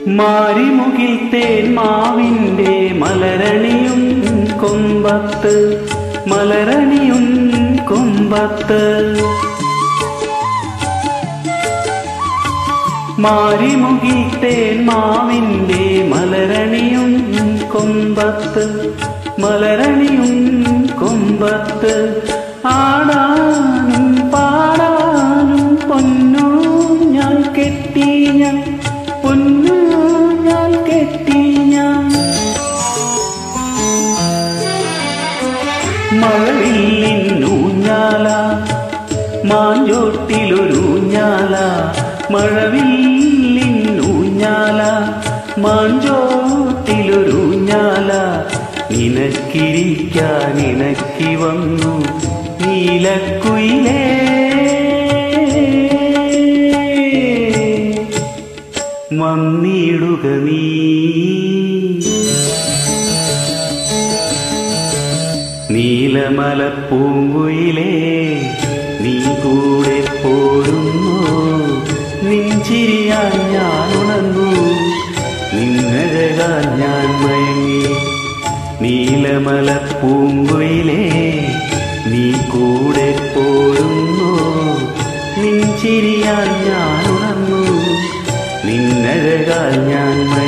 മാരിമുകിൽ തേൻ മാവിൻ്റെ മലരണിയും കൊമ്പത്ത് മലരണിയും കൊമ്പത്ത് മാരിമുകിൽ തേൻ മാവിൻ്റെ മലരണിയും കൊമ്പത്ത് മലരണിയും കൊമ്പത്ത് ആടാനും പാടാനും പൊന്നു ഞാൻ കെട്ടി ഞാൻ പൊന്നു ഞാൻ കെട്ടി ഞാൻ മഴവില്ലിന്നൂഞ്ഞാല മാഞ്ചോട്ടിലൊരൂഞ്ഞാല മഴവില്ലിന്നൂഞ്ഞാല മാഞ്ചോട്ടിലൊരൂഞ്ഞാല നിനക്കിരിക്കാൻ ഇണക്കി വന്നു നീലക്കുയിലേ വന്നിടുക നീ നീലമല പൂങ്കുയിലേ നീ കൂടെ പോരുന്നു നിഞ്ചിരിയാൻ ഞാൻ ഉണർന്നു നിന്നഴകാൻ ഞാൻ മയങ്ങി നീലമല പൂങ്കുയിലേ നീ കൂടെ പോരുന്നു നിഞ്ചിരിയാൻ ഞാൻ ഉണർന്നു നിന്നഴകാൻ ഞാൻ മയങ്ങി